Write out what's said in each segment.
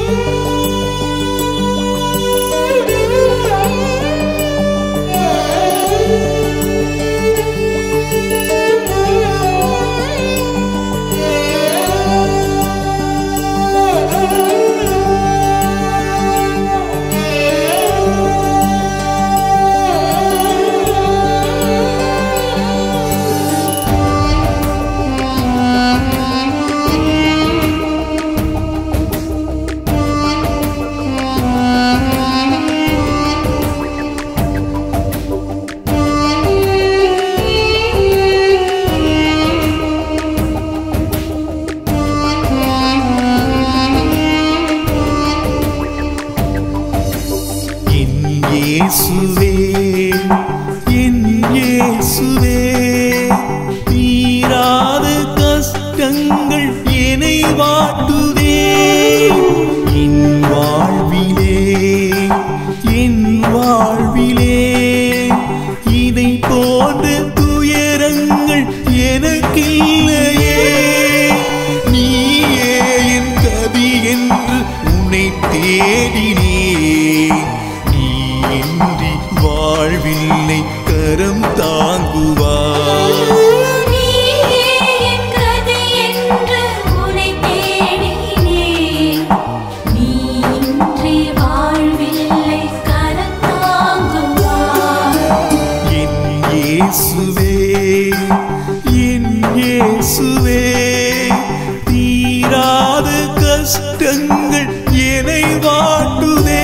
என் இயேசுவே என் இயேசுவே தீராத கஷ்டங்கள் என்னை வாட்டுதே என் வாழ்விலே என் வாழ்விலே இதை போன்ற துயரங்கள் எனக்கில்லையே நீயே என் கதி என்று உன்னை தேடினே நீ இன்றி வாழ்வில்லை கரம் தாங்குவார் நீயே என் கதை என்று உனை தேடினேன் நீ இன்றி வாழ்வில்லை கரம் தாங்குவார் என் இயேசுவே என் இயேசுவே தீராத கஷ்டங்கள் என்னை வாட்டுதே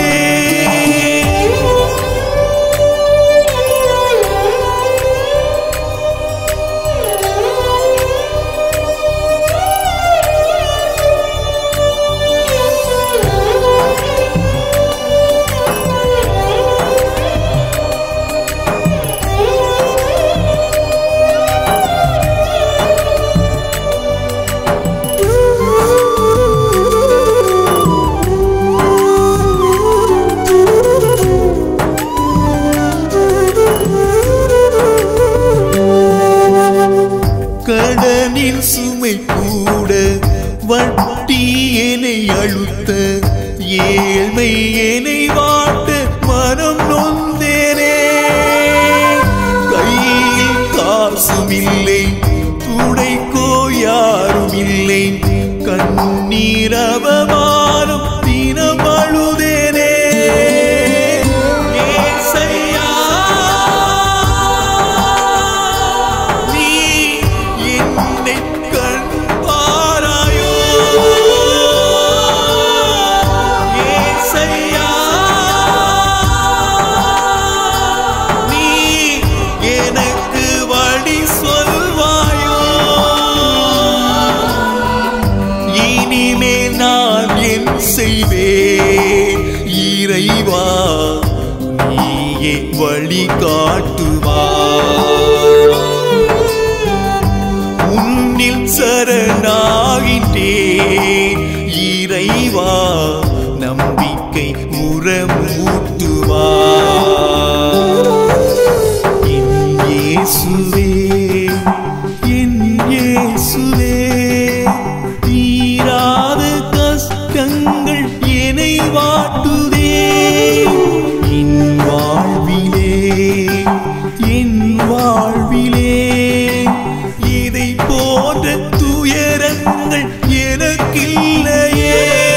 கடனின் சுமை கூட வட்டி என்னை அழுத்த ஏழ்மை என்னை வாட்ட மனம் நொந்தேனே கையில் காசும் இல்லை துடைக்கோ யாரும் இல்லை கண்ணீர் அவமானம் தினம் அழுதேனே ஏசையா நீ என்னை கண் பாராயோ ஏசையா நீ எனக்கு வழி சொல்வாயோ இனிமே நான் என் செய்வேன் இறைவா நீயே வழி காட்டுவார் உன்னில் சரணாகிட்டேன் இறைவா நம்பிக்கை உரமூட்டுவார் என் இயேசுவே என் இயேசுவே தீராத கஷ்டங்கள் என்னை வாட்டுதே என் வாழ்விலே என் வாழ்விலே இதை போன்ற துயரங்கள் எனக்கில்லையே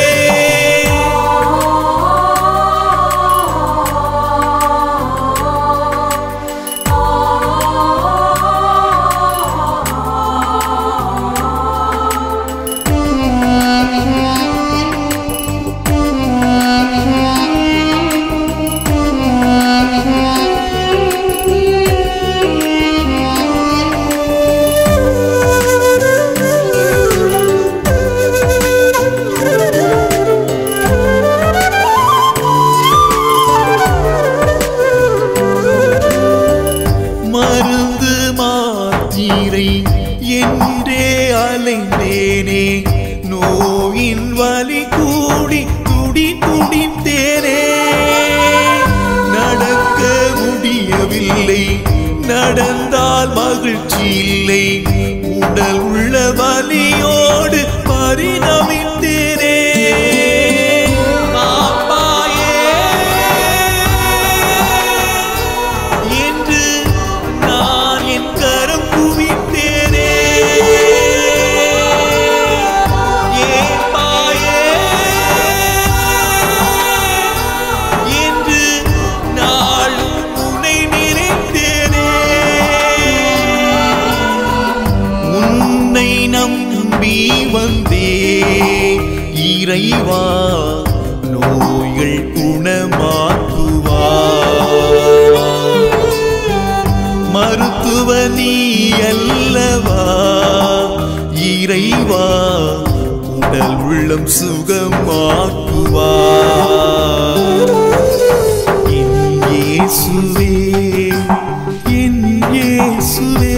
மருந்து மாத்திரை என்றே அலைந்தேனே நோயின் வலி கூடி துடி துடித்தேனே நடக்க முடியவில்லை நடந்தால் மகிழ்ச்சி இல்லை உடல் உள்ள வலியோடு பரிணமித்தேனே இறைவா நோய்கள் குணமாக்குவா மருத்துவ நீ அல்லவா இறைவா உடல் உள்ளம் சுகமாக்குவா என் இயேசுவே என் இயேசுவே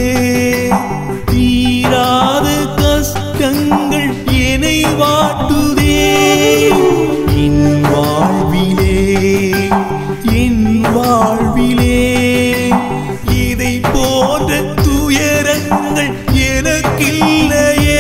தீராத கஷ்டங்கள் என்னை வாட்டுதே என் வாழ்விலே என் வாழ்விலே இதை போன்ற துயரங்கள் எனக்கில்லையே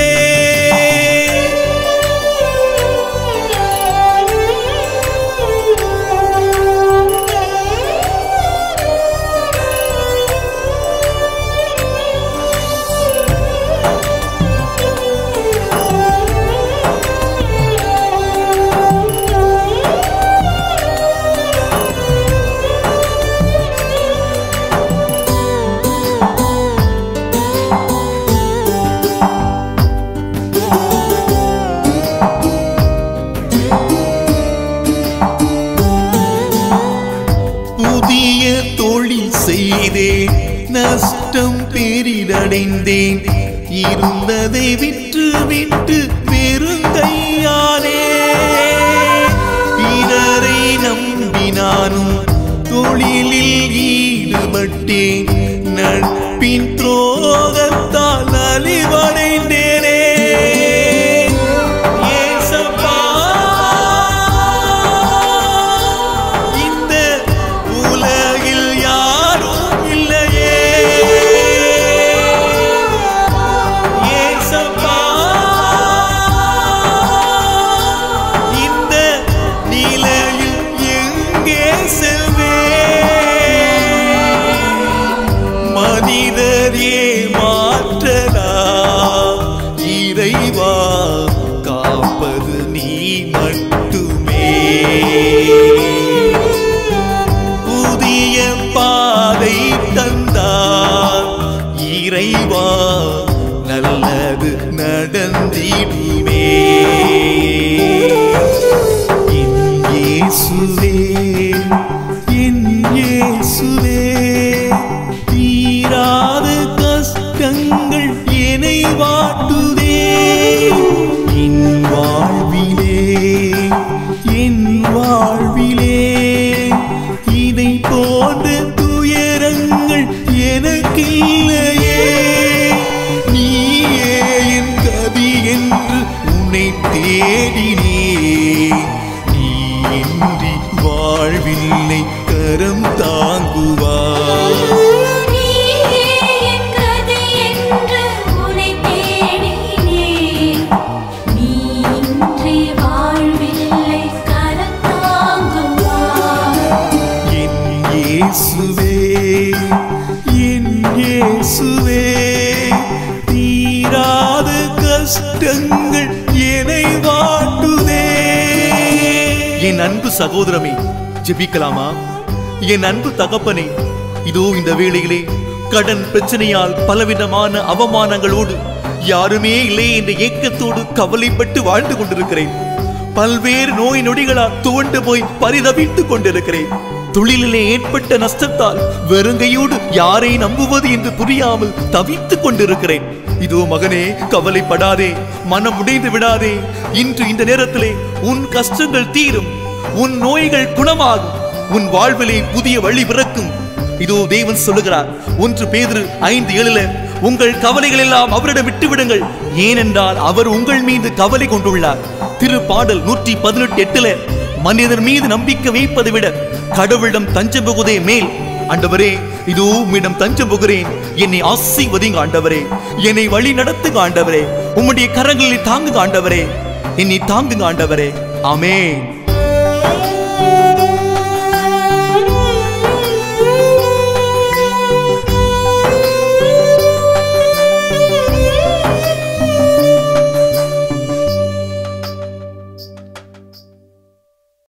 புதிய தொழில் செய்தேன் நஷ்டம் பெரிதடைந்தேன் இருந்ததை விற்று விட்டு பெருங்கையானே பிறரை நம்பினானும் தொழிலில் ஈடுபட்டேன் நட்பின் துரோகத்தால் நலிவடைந்தேனே ஏசப்பா இந்த உலகில் யாரும் இல்லையே ஏசப்பா இந்த நிலையில் எங்கே செல்வேன் மனிதர் ஏமாற்றலாம் இறைவா காப்பது நீ மட்டுமே புதிய பாதை தந்தார் இறைவா நல்லது நடந்திடுமே என் இயேசுவே என் இயேசுவே தீராத கஷ்டங்கள் என்னை வாட்டுதே என் வாழ்விலே என் வாழ்விலே இதை போன்ற துயரங்கள் எனக்கில்லையே நீயே என் கதி என்று உன்னை தேடினே நீ இன்றி வாழ்வில்லை கரம் தாங்குவார் நீயே என் கதை என்று உனை தேடினேன் நீ இன்றி வாழ்வில்லை கரம் தாங்குவார் என் இயேசுவே என் இயேசுவே தீராத கஷ்டங்கள் என்னை வாட்டுதே என் அன்பு சகோதரமே ஜெபிக்கலாமா என் அன்பு தகப்பனே இதோ இந்த வேளையிலே கடன் பிரச்சனையால் பலவிதமான அவமானங்களோடு யாருமே இல்லை என்ற ஏக்கத்தோடு கவலைப்பட்டு வாழ்ந்து கொண்டிருக்கிறேன் பல்வேறு நோய் நொடிகளால் துவண்டு போய் பரிதவித்துக் கொண்டிருக்கிறேன் தொழிலிலே ஏற்பட்ட நஷ்டத்தால் வெறுங்கையோடு யாரை நம்புவது என்று புரியாமல் தவித்துக் கொண்டிருக்கிறேன் இதோ மகனே கவலைப்படாதே மனம் உடைந்து விடாதே இன்று இந்த நேரத்திலே உன் கஷ்டங்கள் தீரும் உன் நோய்கள் குணமாகும் உன் வாழ்விலே புதிய வழி பிறக்கும் இதோ தேவன் சொல்லுகிறார் ஒன்று பேதுரு ஐந்து ஏழுல உங்கள் கவலைகள் எல்லாம் அவரிடம் விட்டு விடுங்கள் ஏனென்றால் அவர் உங்கள் மீது கவலை கொண்டுள்ளார் திரு பாடல் நூற்றி பதினெட்டு எட்டுல மனிதர் மீது நம்பிக்கை வைப்பதை விட கடவுளிடம் தஞ்சம் புகுதே மேல் ஆண்டவரே இதோ உம்மிடம் தஞ்சம் புகிறேன் என்னை ஆசீர்வதிங்க ஆண்டவரே என்னை வழி நடத்துங்க ஆண்டவரே உம்முடைய கரங்களில் தாங்குங்க ஆண்டவரே என்னை தாங்குங்க ஆண்டவரே ஆமென்